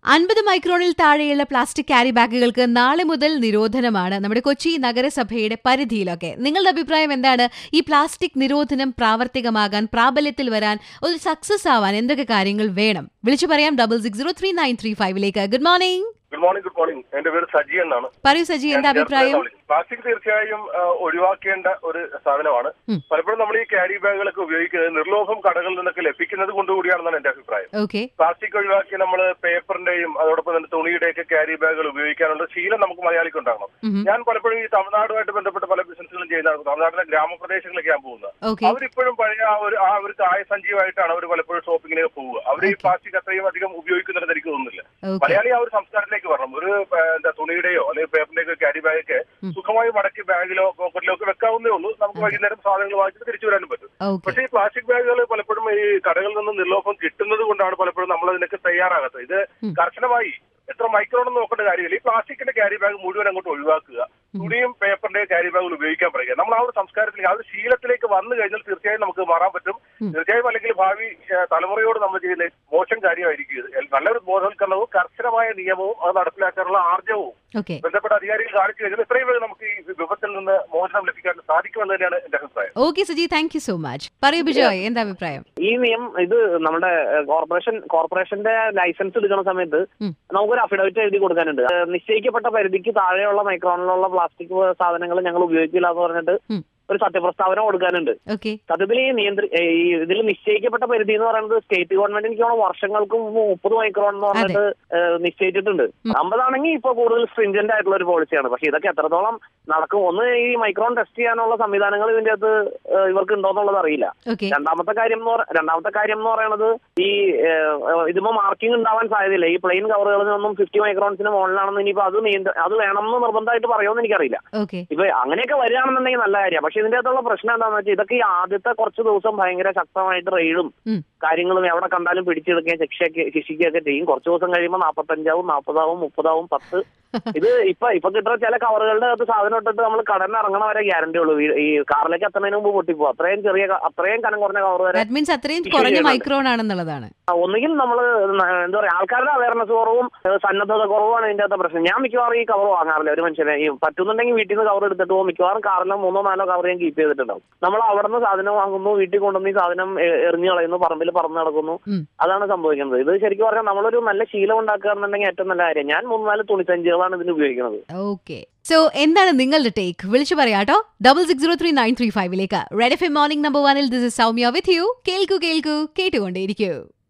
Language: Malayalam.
അൻപത് മൈക്രോണിൽ താഴെയുള്ള പ്ലാസ്റ്റിക് ക്യാരി ബാഗുകൾക്ക് നാളെ മുതൽ നിരോധനമാണ് നമ്മുടെ കൊച്ചി നഗരസഭയുടെ പരിധിയിലൊക്കെ നിങ്ങളുടെ അഭിപ്രായം എന്താണ് ഈ പ്ലാസ്റ്റിക് നിരോധനം പ്രാവർത്തികമാകാൻ പ്രാബല്യത്തിൽ വരാൻ ഒരു സക്സസ് ആവാൻ എന്തൊക്കെ കാര്യങ്ങൾ വേണം വിളിച്ചു പറയാം double six zero three nine three ഫൈവിലേക്ക് good morning good morning good morning എന്റെ പേര് സജി എന്നാണ് പറയൂ സജി എന്താ അഭിപ്രായം പ്ലാസ്റ്റിക് തീർച്ചയായും ആ, ഒഴിവാക്കേണ്ട ഒരു സാധനമാണ് ഉം. പലപ്പോഴും നമ്മൾ ഈ ക്യാരി ബാഗുകളൊക്കെ ഉപയോഗിക്കുന്നത് നിർലോഭം കടകളിൽ നിന്നൊക്കെ ലഭിക്കുന്നത് കൊണ്ടുകൂടിയാണെന്നാണ് എന്റെ അഭിപ്രായം ഓക്കെ പ്ലാസ്റ്റിക് ഒഴിവാക്കി നമ്മൾ പേപ്പറിന്റെയും അതോടൊപ്പം തന്നെ തുണിയുടെയൊക്കെ ക്യാരി ബാഗുകൾ ഉപയോഗിക്കാനുള്ള ശീലം നമുക്ക് മലയാളിക്ക് ഉണ്ടാകണം ഞാൻ പലപ്പോഴും ഈ തമിഴ്നാടുമായിട്ട് ബന്ധപ്പെട്ട് പല ബിസിനസ്സുകളും ചെയ്യുന്നതാണ് തമിഴ്നാട്ടിലെ ഗ്രാമപ്രദേശങ്ങളിലേക്ക് ഞാൻ പോകുന്നത് ഓക്കെ അവരിപ്പോഴും പഴയ ആ ഒരു ആ ഒരു കായ സഞ്ജീവമായിട്ടാണ് അവർ പലപ്പോഴും ഷോപ്പിങ്ങിനൊക്കെ പോവുക അവർ ഈ Okay. പ്ലാസ്റ്റിക് അത്രയും അധികം ഉപയോഗിക്കുന്നുണ്ടെന്ന് എനിക്ക് തോന്നുന്നില്ല ഓക്കെ മലയാളി ആ ഒരു സംസ്കാരത്തിലേക്ക് വരണം ഒരു ആ, എന്താ തുണിയുടെയോ അല്ലെങ്കിൽ പേപ്പറിന്റെയോ ക്യാരി ബാഗൊക്കെ ഉം. സുഖമായി മടക്കി ബാഗിലോ പോക്കറ്റിലോ ഒക്കെ വെക്കാവുന്നേ ഉള്ളൂ നമുക്ക് വൈകുന്നേരം സാധനങ്ങൾ വാങ്ങിച്ചിട്ട് തിരിച്ചു വരാനും പറ്റും ഓക്കെ പക്ഷേ ഈ പ്ലാസ്റ്റിക് ബാഗുകൾ പലപ്പോഴും ഈ കടകളിൽ നിന്ന് നിർലോഭം കിട്ടുന്നത് കൊണ്ടാണ് പലപ്പോഴും നമ്മൾ അതിനൊക്കെ തയ്യാറാകാത്തത് ഇത് ഉം. കർശനമായി എത്ര മൈക്രോൺ നോക്കേണ്ട കാര്യമില്ല ഈ പ്ലാസ്റ്റിക്കിന്റെ ക്യാരി ബാഗ് മുഴുവൻ അങ്ങോട്ട് ഒഴിവാക്കുക തുണിയും പേപ്പറിന്റെ ക്യാരി ബാഗുകൾ ഉപയോഗിക്കാൻ പറയുക നമ്മൾ ആ ഒരു സംസ്കാരത്തിലേക്ക് ആ ഒരു ശീലത്തിലേക്ക് വന്നു കഴിഞ്ഞാൽ തീർച്ചയായും നമുക്ക് മാറാൻ പറ്റും ഉം. തീർച്ചയായും അല്ലെങ്കിൽ ഭാവി ഏ, തലമുറയോട് നമ്മൾ ചെയ്യുന്ന മോശം കാര്യമായിരിക്കും ഇത് എൽ- നല്ലൊരു ബോധവൽക്കരണവും കർശനമായ നിയമവും അത് നടപ്പിലാക്കാനുള്ള ആർജവും ഓക്കെ ബന്ധപ്പെട്ട അധികാരികൾ കാണിച്ചു കഴിഞ്ഞാൽ എത്രയും വേഗം നമുക്ക് ഈ വിപത്തിൽ നിന്ന് മോചനം ലഭിക്കാൻ സാധിക്കുമെന്ന് തന്നെയാണ് എന്റെ അഭിപ്രായം okay Saji thank you so much പറയൂ ബിജോയ് എന്താ അഭിപ്രായം ഈ നിയമം ഇത് നമ്മുടെ ഏഹ്, കോർപ്പറേഷൻ കോർപ്പറേഷന്റെ ലൈസൻസ് എടുക്കുന്ന സമയത്ത് ഉം. നമുക്കൊരു അഫിഡവിറ്റ് എഴുതി കൊടുക്കാനുണ്ട് ഏഹ്, നിശ്ചയിക്കപ്പെട്ട പരിധിക്ക് താഴെയുള്ള മൈക്രോണിലുള്ള പ്ലാസ്റ്റിക് സാധനങ്ങൾ ഞങ്ങൾ ഉപയോഗിക്കില്ല എന്ന് പറഞ്ഞിട്ട് ഉം. ഒരു സത്യപ്രസ്താവന കൊടുക്കാനുണ്ട് ഓക്കെ സത്യത്തിൽ ഈ നിയന്ത്രി ഏഹ്, ഈ ഇതിൽ നിശ്ചയിക്കപ്പെട്ട പരിധി എന്ന് പറയുന്നത് സ്റ്റേറ്റ് ഗവൺമെന്റ് എനിക്ക് തോന്നുന്നു വർഷങ്ങൾക്ക് മുമ്പ് മുപ്പത് മൈക്രോൺ എന്ന് പറഞ്ഞിട്ട് ഏഹ്, നിശ്ചയിച്ചിട്ടുണ്ട് അമ്പതാണെങ്കിൽ ഇപ്പൊ കൂടുതൽ സ്ട്രിഞ്ചന്റ് ആയിട്ടുള്ള ഒരു പോളിസിയാണ് പക്ഷെ ഇതൊക്കെ എത്രത്തോളം നടക്കും ഒന്ന് ഈ മൈക്രോൺ ടെസ്റ്റ് ചെയ്യാനുള്ള സംവിധാനങ്ങൾ ഇതിന്റെ അകത്ത് ഏഹ്, ഇവർക്ക് ഉണ്ടോ എന്നുള്ളത് അറിയില്ല ഓക്കെ രണ്ടാമത്തെ കാര്യം എന്ന് പറ- രണ്ടാമത്തെ കാര്യം എന്ന് പറയുന്നത് ഈ ഏഹ്, ഇതിപ്പോ മാർക്കിംഗ് ഉണ്ടാവാൻ സാധ്യതയില്ല ഈ പ്ലെയിൻ കവറുകളിൽ നിന്നും ഫിഫ്റ്റി മൈക്രോൺസിന് മുകളിലാണെന്ന് ഇനിയിപ്പോ അത് നിയന്ത്ര അത് വേണമെന്ന് നിർബന്ധമായിട്ട് പറയുമെന്ന് എനിക്കറിയില്ല ഓക്കെ ഇപ്പൊ അങ്ങനെയൊക്കെ വരികയാണെന്നുണ്ടെങ്കിൽ നല്ല കാര്യമാണ് പക്ഷെ ഇതിന്റെ അകത്തുള്ള പ്രശ്നം എന്താണെന്ന് വെച്ചാൽ ഇതൊക്കെ ഈ ആദ്യത്തെ കുറച്ച് ദിവസം ഭയങ്കര ശക്തമായിട്ട് റെയ്ഡും ഉം. കാര്യങ്ങളും എവിടെ കണ്ടാലും പിടിച്ചെടുക്കുകയും ശിക്ഷയൊക്കെ ശിക്ഷിക്കുകയൊക്കെ ചെയ്യും കുറച്ച് ദിവസം കഴിയുമ്പോൾ നാൽപ്പത്തഞ്ചാവും നാൽപ്പതാവും മുപ്പതാവും പത്ത് ഇത് ഇപ്പൊ ഇപ്പൊ കിട്ടുന്ന ചില കവറുകളുടെ അകത്ത് സാധനം ഇട്ടിട്ട് നമ്മൾ കടന്ന് ഇറങ്ങണ വരെ ഗ്യാരണ്ടി ഉള്ളൂ ഈ- ഈ കാറിലേക്ക് എത്തുന്നതിന് മുമ്പ് പൊട്ടിപ്പോ അത്രയും ചെറിയ ക- അത്രയും കനം കുറഞ്ഞ കവർ വരെ ദാറ്റ് മീൻസ് അത്രയും ഇഷ്യൂ കുറഞ്ഞ ചെയ്യുന്നുണ്ട്. മൈക്രോൺ ആണെന്നുള്ളതാണ് ഒന്നുകിൽ നമ്മൾ എന്താ പറയാ ആൾക്കാരുടെ അവയർനെസ് കുറവും ഏഹ് സന്നദ്ധത കുറവാണ് ഇതിന്റെ അകത്തെ പ്രശ്നം ഞാൻ മിക്കവാറും ഈ കവർ വാങ്ങാറില്ല ഒരു മനുഷ്യനെ ഈ പറ്റുന്നുണ്ടെങ്കിൽ വീട്ടിൽ നിന്ന് കവർ എടുത്തിട്ട് പോകും മിക്കവാറും കാറിലും മൂന്നോ നാലോ കവർ ഞാൻ കീപ്പ് ചെയ്തിട്ടുണ്ടാവും നമ്മൾ അവിടെ നിന്ന് സാധനം വാങ്ങുന്നു വീട്ടിൽ കൊണ്ടുവന്ന് ഈ സാധനം എ- എറിഞ്ഞു കളയുന്നു പറമ്പിൽ പറന്ന് നടക്കുന്നു ഉം. അതാണ് സംഭവിക്കുന്നത് ഇത് ശരിക്കും പറഞ്ഞാൽ നമ്മളൊരു നല്ല ശീലം ഉണ്ടാക്കുക എന്നുണ്ടെങ്കിൽ ഏറ്റവും നല്ല കാര്യം ഞാൻ മൂന്ന് നാല് തുണിസഞ്ചികളാണ് ഇതിന് ഉപയോഗിക്കുന്നത് ഓക്കെ സോ എന്താണ് നിങ്ങളുടെ ടേക്ക് വിളിച്ചു പറയാട്ടോ double six zero three nine three ഫൈവിലേക്ക് red F M morning number വണിൽ this is Soumya with you കേൾക്കൂ കേൾക്കൂ കേട്ടുകൊണ്ടേയിരിക്കൂ